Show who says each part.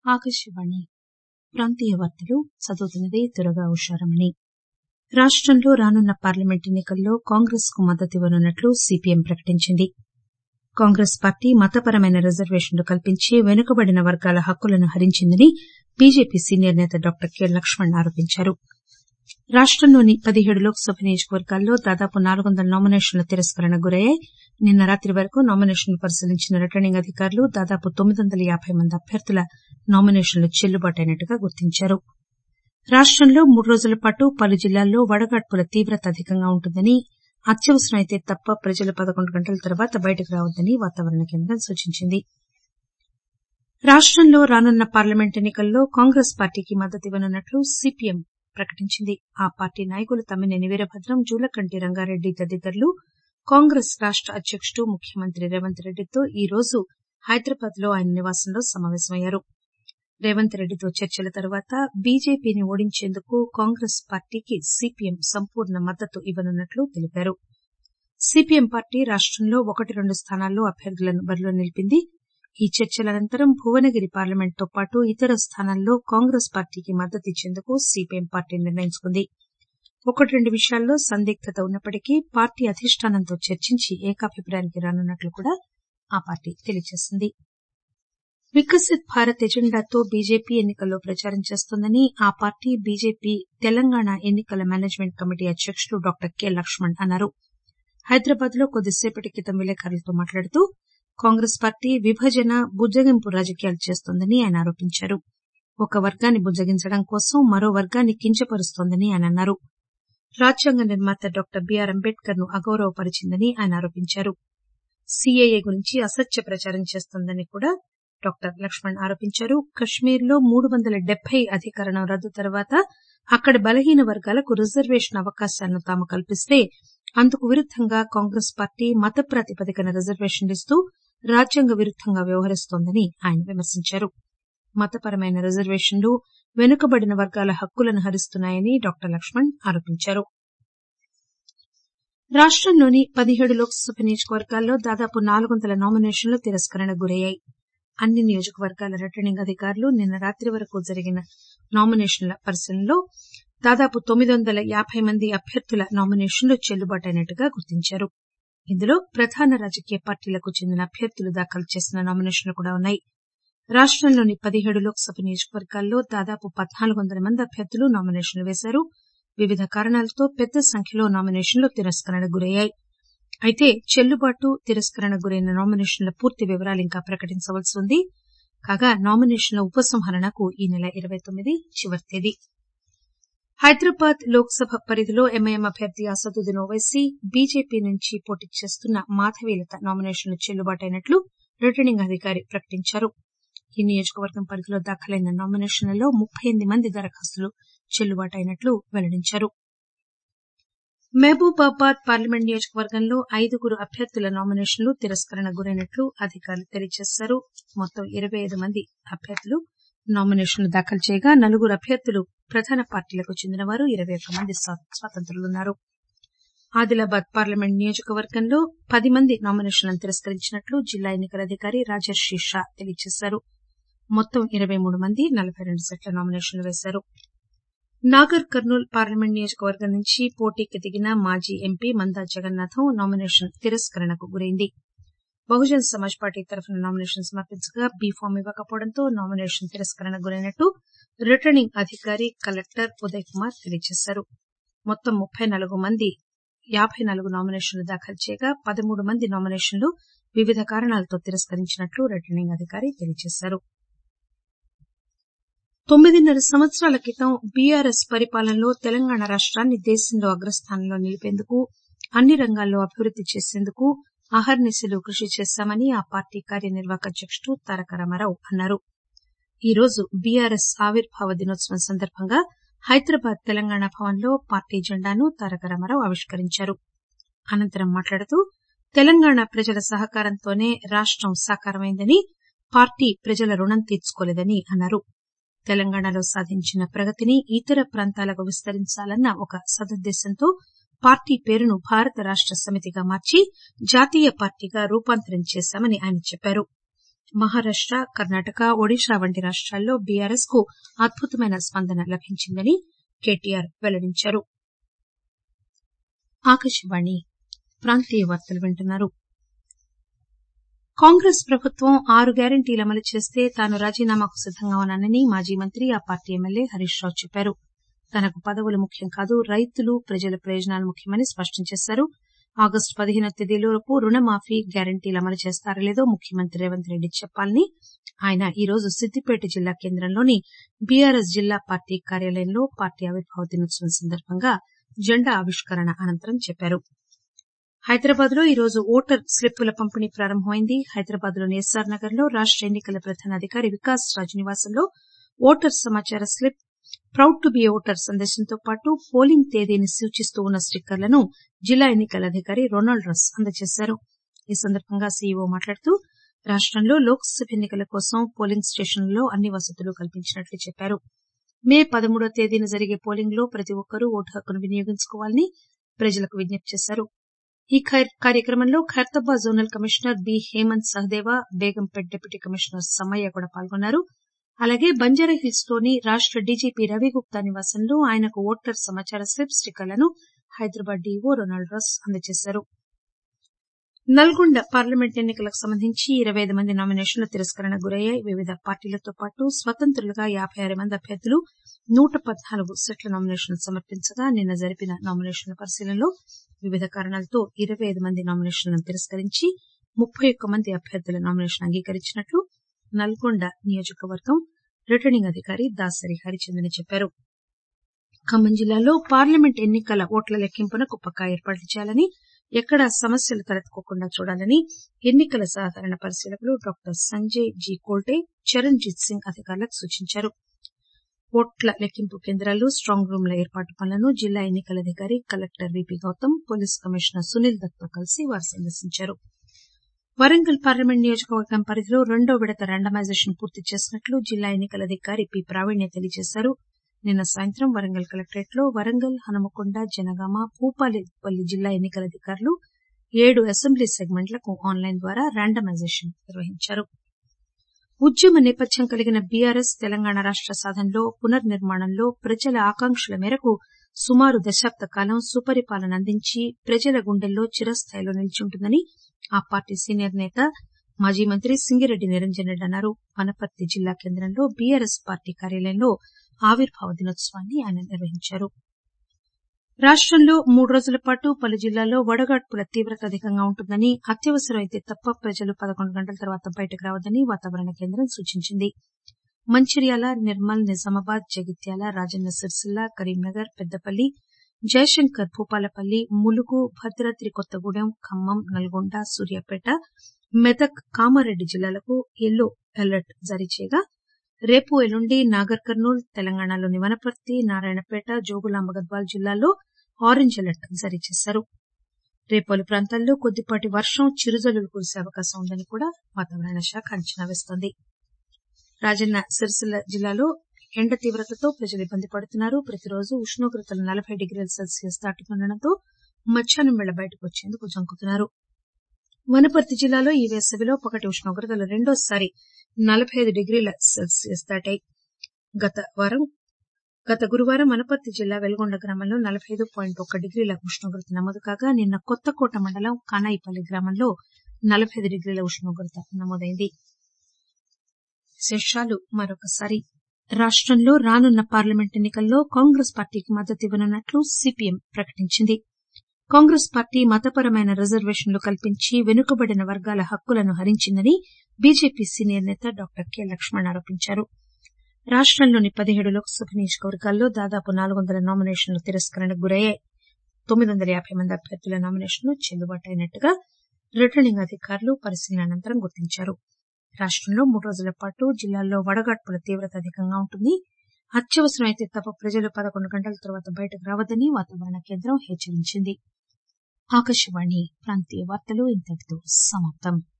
Speaker 1: ఆకాశవాణి ప్రాంతీయ వార్తలు చదువుతున్నది దుర్గా ఉషారమణి రాష్టంలో రానున్న పార్లమెంట్ ఎన్నికల్లో కాంగ్రెస్ కు మద్దతివ్వనున్నట్లు సీపీఎం ప్రకటించింది కాంగ్రెస్ పార్టీ మతపరమైన రిజర్వేషన్లు కల్పించి వెనుకబడిన వర్గాల హక్కులను హరించిందని బీజేపీ సీనియర్ నేత డాక్టర్ కె లక్ష్మణ్ ఆరోపించారు రాష్టంలోని పదిహేడు లోక్ సభ నియోజకవర్గాల్లో దాదాపు నాలుగు వందల నామినేషన్ల తిరస్కరణకు గురయ్యాయి నిన్న రాత్రి వరకు నామినేషన్లు పరిశీలించిన రిటర్నింగ్ అధికారులు దాదాపు తొమ్మిది వందల యాబై మంది అభ్యర్థుల నామినేషన్లు చెల్లుబాటైనట్లు గుర్తించారు రాష్టంలో మూడు రోజుల పాటు పలు జిల్లాల్లో వడగాడ్పుల తీవ్రత అధికంగా ఉంటుందని అత్యవసరమైతే తప్ప ప్రజలు పదకొండు గంటల తర్వాత బయటకు రావద్దని వాతావరణ కేంద్రం సూచించింది రాష్టంలో రానున్న పార్లమెంట్ ఎన్నికల్లో కాంగ్రెస్ పార్టీకి మద్దతివ్వనున్నట్లు సీపీఎం ప్రకటించింది ఆ పార్టీ నాయకులు తమ్మినేని వీరభద్రం జూలకంటి రంగారెడ్డి తదితరులు కాంగ్రెస్ రాష్ట అధ్యకుడు ముఖ్యమంత్రి రేవంత్ రెడ్డితో ఈ రోజు హైదరాబాద్ లో ఆయన నివాసంలో సమావేశమయ్యారు రేవంత్ రెడ్డితో చర్చల తర్వాత బీజేపీని ఓడించేందుకు కాంగ్రెస్ పార్టీకి సీపీఎం సంపూర్ణ మద్దతు ఇవ్వనున్నట్లు తెలిపారు సీపీఎం పార్టీ రాష్టంలో ఒకటి రెండు స్థానాల్లో అభ్యర్థులను బరిలో నిలిపింది ఈ చర్చల అనంతరం భువనగిరి పార్లమెంట్ తో పాటు ఇతర స్థానాల్లో కాంగ్రెస్ పార్టీకి మద్దతిచ్చేందుకు సీపీఎం పార్టీ నిర్ణయించుకుంది ఒకటి రెండు విషయాల్లో సందిగ్దత ఉన్నప్పటికీ పార్టీ అధిష్టానంతో చర్చించి ఏకాభిప్రాయానికి రానున్నట్లు కూడా ఆ పార్టీ తెలియజేసింది వికసిత్ భారత్ ఎజెండాతో బీజేపీ ఎన్నికల్లో ప్రచారం చేస్తోందని ఆ పార్టీ బీజేపీ తెలంగాణ ఎన్నికల మేనేజ్మెంట్ కమిటీ అధ్యకుడు డాక్టర్ కె లక్ష్మణ్ అన్నారు హైదరాబాద్ లో కొద్దిసేపటి క్రితం విలేకరులతో మాట్లాడుతూ కాంగ్రెస్ పార్టీ విభజన బుద్దగింపు రాజకీయాలు చేస్తోందని ఆయన ఆరోపించారు ఒక వర్గాన్ని బుద్దగించడం కోసం మరో వర్గాన్ని కించపరుస్తోందని ఆయన అన్నారు రాజ్యాంగ నిర్మాత డాక్టర్ బీఆర్ అంబేద్కర్ ను అగౌరవపరిచిందని ఆయన ఆరోపించారు సీఏఏ గురించి అసత్య ప్రచారం చేస్తోందని కూడా డాక్టర్ లక్ష్మణ్ ఆరోపించారు కశ్మీర్ లో మూడు వందల డెబ్బై అధికరణం రద్దు తర్వాత అక్కడి బలహీన వర్గాలకు రిజర్వేషన్ అవకాశాలను తాము కల్పిస్తే అందుకు విరుద్దంగా కాంగ్రెస్ పార్టీ మత ప్రాతిపదికన రిజర్వేషన్లు ఇస్తూ రాజ్యాంగ విరుద్దంగా వ్యవహరిస్తోందని ఆయన విమర్శించారు మతపరమైన రిజర్వేషన్లు వెనుకబడిన వర్గాల హక్కులను హరిస్తున్నాయని డాక్టర్ లక్ష్మణ్ ఆరోపించారు రాష్టంలోని పదిహేడు లోక్సభ నియోజకవర్గాల్లో దాదాపు నాలుగు వందల నామినేషన్లు తిరస్కరణకు గురయ్యాయి అన్ని నియోజకవర్గాల రిటర్నింగ్ అధికారులు నిన్న రాత్రి వరకు జరిగిన నామినేషన్ల పరిశీలనలో దాదాపు తొమ్మిది వందల యాబై మంది అభ్యర్థుల నామినేషన్లు చెల్లుబాటైనట్టుగా గుర్తించారు ఇందులో ప్రధాన రాజకీయ పార్టీలకు చెందిన అభ్యర్థులు దాఖలు చేసిన నామినేషన్లు కూడా ఉన్నాయి రాష్టంలోని పదిహేడు లోక్సభ నియోజకవర్గాల్లో దాదాపు పద్నాలుగు వందల మంది అభ్యర్థులు నామినేషన్లు వేశారు వివిధ కారణాలతో పెద్ద సంఖ్యలో నామినేషన్లు తిరస్కరణకు గురయ్యాయి అయితే చెల్లుబాటు తిరస్కరణకు గురైన నామినేషన్ల పూర్తి వివరాలు ఇంకా ప్రకటించవలసి ఉంది కాగా నామినేషన్ల ఉపసంహరణకు ఈ నెల ఇరవై తొమ్మిది చివరి తేదీ హైదరాబాద్ లోక్ సభ పరిధిలో ఎంఐఎం అభ్యర్థి అసదుద్దీన్ ఓవైసీ బీజేపీ నుంచి పోటీ చేస్తున్న మాధవీలత నామినేషన్లు చెల్లుబాటైనట్లు రిటర్నింగ్ అధికారి ప్రకటించారు ఈ నియోజకవర్గం పరిధిలో దాఖలైన నామినేషన్లలో ముప్పై ఎనిమిది మంది దరఖాస్తులు చెల్లుబాటైనట్లు వెల్లడించారు మహబూబాబాద్ పార్లమెంట్ నియోజకవర్గంలో ఐదుగురు అభ్యర్థుల నామినేషన్లు తిరస్కరణకు గురైనట్లు అధికారులు తెలియజేశారు మొత్తం ఇరవై ఐదు మంది అభ్యర్థులు నామినేషన్లు దాఖలు చేయగా నలుగురు అభ్యర్థులు ప్రధాన పార్టీలకు చెందినవారు ఇరవై ఒక్క మంది స్వతంత్రులున్నారు ఆదిలాబాద్ పార్లమెంట్ నియోజకవర్గంలో పది మంది నామినేషన్లను తిరస్కరించినట్లు జిల్లా ఎన్నికల అధికారి రాజర్షి షా తెలియజేశారు మొత్తం ఇరవై మూడు మంది నలబై రెండు సెట్ల నామినేషన్లు వేశారు నాగర్ కర్నూల్ పార్లమెంట్ నియోజకవర్గం నుంచి పోటీకి దిగిన మాజీ ఎంపీ మందా జగన్నాథం నామినేషన్ తిరస్కరణకు గురైంది బహుజన్ సమాజ్ పార్టీ తరఫున నామినేషన్ సమర్పించగా బీ ఫామ్ ఇవ్వకపోవడంతో నామినేషన్ తిరస్కరణకు గురైనట్టు రిటర్నింగ్ అధికారి కలెక్టర్ ఉదయ్ కుమార్ తెలియజేశారు మొత్తం ముప్పై నాలుగు మంది యాబై నాలుగు నామినేషన్లు దాఖలు చేయగా పదమూడు మంది నామినేషన్లు వివిధ కారణాలతో తిరస్కరించినట్లు రిటర్నింగ్ అధికారి తెలియజేశారు తొమ్మిదిన్నర సంవత్సరాల క్రితం బీఆర్ఎస్ పరిపాలనలో తెలంగాణ రాష్ట్రాన్ని దేశంలో అగ్రస్థానంలో నిలిపేందుకు అన్ని రంగాల్లో అభివృద్ది చేసేందుకు అహర్నిశలు కృషి చేశామని ఆ పార్టీ కార్యనిర్వాహక అధ్యకుడు తారక రామారావు అన్నారు ఈ రోజు బీఆర్ఎస్ ఆవిర్భావ దినోత్సవం సందర్భంగా హైదరాబాద్ తెలంగాణ భవన్లో పార్టీ జెండాను తారక రామారావు ఆవిష్కరించారు అనంతరం మాట్లాడుతూ తెలంగాణ ప్రజల సహకారంతోనే రాష్టం సాకారమైందని పార్టీ ప్రజల రుణం తీర్చుకోలేదని అన్నారు తెలంగాణలో సాధించిన ప్రగతిని ఇతర ప్రాంతాలకు విస్తరించాలన్న ఒక సదుద్దేశంతో పార్టీ పేరును భారత రాష్ట సమితిగా మార్చి జాతీయ పార్టీగా రూపాంతరం చేశామని ఆయన చెప్పారు మహారాష్ట కర్ణాటక ఒడిశా వంటి రాష్టాల్లో బీఆర్ఎస్ కు అద్భుతమైన స్పందన లభించిందని కేటీఆర్ వెల్లడించారు ఆకాశవాణి ప్రాంతీయ వార్తలు వింటున్నారు కాంగ్రెస్ ప్రభుత్వం ఆరు గ్యారంటీలు అమలు చేస్తే తాను రాజీనామాకు సిద్దంగా ఉన్నానని మాజీ మంత్రి ఆ పార్టీ ఎమ్మెల్యే హరీష్ రావు చెప్పారు తనకు పదవులు ముఖ్యం కాదు రైతులు ప్రజల ప్రయోజనాలు ముఖ్యమని స్పష్టం చేశారు ఆగస్టు పదిహేనో తేదీలోపు రుణమాఫీ గ్యారంటీలు అమలు చేస్తారో లేదో ముఖ్యమంత్రి రేవంత్ రెడ్డి చెప్పాలని ఆయన ఈ రోజు సిద్దిపేట జిల్లా కేంద్రంలోని బీఆర్ఎస్ జిల్లా పార్టీ కార్యాలయంలో పార్టీ ఆవిర్భావ దినోత్సవం సందర్భంగా జెండా ఆవిష్కరణ అనంతరం చెప్పారు హైదరాబాద్ లో ఈరోజు ఓటర్ స్లిప్పుల పంపిణీ ప్రారంభమైంది హైదరాబాద్ లోని ఎస్ఆర్ నగర్ లో రాష్ట ఎన్నికల ప్రధానాధికారి వికాస్ రాజ్ నివాసంలో ఓటర్ సమాచార slip proud to be voter సందేశంతో పాటు పోలింగ్ తేదీని సూచిస్తూ ఉన్న స్టిక్కర్లను జిల్లా ఎన్నికల అధికారి రొనాల్డ్ రస్ అందజేశారు ఈ సందర్భంగా సీఈఓ మాట్లాడుతూ రాష్టంలో లోక్సభ ఎన్నికల కోసం పోలింగ్ స్టేషన్లలో అన్ని వసతులు కల్పించినట్లు చెప్పారు మే పదమూడో తేదీన జరిగే పోలింగ్ లో ప్రతి ఒక్కరూ ఓటు హక్కును వినియోగించుకోవాలని ప్రజలకు విజ్ఞప్తి చేశారు ఈ కార్యక్రమంలో Khairatabad zonal commissioner B Hemanth Sahadeva Begumpet deputy commissioner Sammaiah కూడా పాల్గొన్నారు అలాగే బంజారాహిల్స్ లోని రాష్ట డీజీపీ రవిగుప్తా నివాసంలో ఆయనకు ఓటర్ సమాచార స్లిప్ స్టిక్కర్లను హైదరాబాద్ డీఓ రొనాల్డ్ రస్ అందజేశారు నల్గొండ పార్లమెంట్ ఎన్నికలకు సంబంధించి ఇరవై ఐదు మంది నామినేషన్లు తిరస్కరణకు గురయ్యాయి వివిధ పార్టీలతో పాటు స్వతంత్రులుగా యాబై ఆరు మంది అభ్యర్థులు నూట పద్నాలుగు సెట్ల నామినేషన్లు సమర్పించగా నిన్న జరిపిన నామినేషన్ల పరిశీలనలో వివిధ కారణాలతో ఇరవై ఐదు మంది నామినేషన్లను తిరస్కరించి ముప్పై ఒక్క మంది అభ్యర్థుల నామినేషన్ అంగీకరించినట్లు నల్గొండ నియోజకవర్గం రిటర్నింగ్ అధికారి దాసరి హరిచందన్ చెప్పారు ఖమ్మం జిల్లాలో పార్లమెంట్ ఎన్నికల ఓట్ల లెక్కింపునకు పక్కా ఏర్పాట్లు చేయాలని ఎక్కడా సమస్యలు తలెత్తుకోకుండా చూడాలని ఎన్నికల సాధారణ పరిశీలకులు డాక్టర్ సంజయ్ జీ కోల్టే చరణ్జీత్ సింగ్ అధికారులకు సూచించారు ఓట్ల లెక్కింపు కేంద్రాలు స్టాంగ్ రూమ్ల ఏర్పాటు పనులను జిల్లా ఎన్నికల అధికారి collector VP Gautam police commissioner Sunil దత్తో కలిసి వారు సందర్శించారు వరంగల్ పార్లమెంట్ నియోజకవర్గం పరిధిలో రెండో విడత ర్యాండమైజేషన్ పూర్తి చేసినట్లు జిల్లా ఎన్నికల అధికారి పి ప్రావీణ్య తెలియజేశారు నిన్న సాయంత్రం వరంగల్ కలెక్టరేట్ లో వరంగల్ హనుమకొండ జనగామ భూపాలపల్లి జిల్లా ఎన్నికల అధికారులు ఏడు అసెంబ్లీ సెగ్మెంట్లకు ఆన్లైన్ ద్వారా ర్యాండమైజేషన్ నిర్వహించారు ఉద్యమ నేపథ్యం కలిగిన బీఆర్ఎస్ తెలంగాణ రాష్ట సాధనలో పునర్నిర్మాణంలో ప్రజల ఆకాంక్షల మేరకు సుమారు దశాబ్ద కాలం సుపరిపాలన అందించి ప్రజల గుండెల్లో చిరస్థాయిలో నిలిచుంటుందని ఆ పార్టీ సీనియర్ నేత మాజీ మంత్రి సింగిరెడ్డి నిరంజన్ రెడ్డి అన్నారు వనపర్తి జిల్లా కేంద్రంలో బీఆర్ఎస్ పార్టీ కార్యాలయంలో ఆవిర్భావ దినోత్సవాన్ని ఆయన నిర్వహించారు రాష్టంలో మూడు రోజుల పాటు పలు జిల్లాల్లో వడగాడ్పుల తీవ్రత అధికంగా ఉంటుందని అత్యవసరం అయితే తప్ప ప్రజలు పదకొండు గంటల తర్వాత బయటకు రావద్దని వాతావరణ కేంద్రం సూచించింది మంచిర్యాల నిర్మల్ నిజామాబాద్ జగిత్యాల రాజన్న సిరిసిల్ల కరీంనగర్ పెద్దపల్లి జయశంకర్ భూపాలపల్లి ములుగు భద్రాద్రి కొత్తగూడెం ఖమ్మం నల్గొండ సూర్యాపేట మెదక్ కామారెడ్డి జిల్లాలకు ఎల్లో అలర్ట్ జారీ చేయగా రేపు ఎల్లుండి నాగర్ కర్నూల్ తెలంగాణలోని వనపర్తి నారాయణపేట జోగులాంబ గద్వాల్ జిల్లాల్లో ఆరెంజ్ అలర్ట్ జారీ చేశారు రేపు పలు ప్రాంతాల్లో కొద్దిపాటి వర్షం చిరుజల్లులు కురిసే అవకాశం ఉందని కూడా వాతావరణ శాఖ అంచనా వేస్తోంది రాజన్న సిరిసిల్ల జిల్లాలో ఎండ తీవ్రతతో ప్రజలు ఇబ్బంది పడుతున్నారు ప్రతిరోజు ఉష్ణోగ్రతలు నలభై డిగ్రీల సెల్సియస్ దాటుతుండటంతో మధ్యాహ్నం వేళ బయటకు వచ్చేందుకు జంకుతున్నారు వనపర్తి జిల్లాలో ఈ వేసవిలో పగటి ఉష్ణోగ్రతలు రెండోసారి నలభై ఐదు డిగ్రీల సెల్సియస్ దాటాయి గత వారం గత గురువారం వనపర్తి జిల్లా వెల్గొండ గ్రామంలో నలభై ఐదు పాయింట్ ఒక్క డిగ్రీల ఉష్ణోగ్రత నమోదు కాగా నిన్న కొత్తకోట మండలం కానాయిపల్లి గ్రామంలో నలభై ఐదు డిగ్రీల ఉష్ణోగ్రత నమోదైంది విశేషాలు మరొకసారి రాష్టంలో రానున్న పార్లమెంట్ ఎన్నికల్లో కాంగ్రెస్ పార్టీకి మద్దతు ఇవ్వనున్నట్లు సిపిఎం ప్రకటించింది కాంగ్రెస్ పార్టీ మతపరమైన రిజర్వేషన్లు కల్పించి వెనుకబడిన వర్గాల హక్కులను హరించిందని బీజేపీ సీనియర్ నేత డాక్టర్ కె లక్ష్మణ్ ఆరోపించారు రాష్టంలోని పదిహేడు లోక్సభ నియోజకవర్గాల్లో దాదాపు నాలుగు వందల నామినేషన్లు తిరస్కరణకు గురయ్యాయి తొమ్మిది వందల యాబై మంది అభ్యర్థుల నామినేషన్లు చెల్లుబాటు అయినట్టుగా రిటర్నింగ్ అధికారులు పరిశీలన అనంతరం గుర్తించారు రాష్టంలో మూడు రోజుల పాటు జిల్లాల్లో వడగాడ్పుల తీవ్రత అధికంగా ఉంటుంది అత్యవసరమైతే తప్ప ప్రజలు పదకొండు గంటల తర్వాత బయటకు రావద్దని వాతావరణ కేంద్రం హెచ్చరించింది ఆకాశవాణి ప్రాంతీయ వార్తలు ఇంతటితో సమాప్తం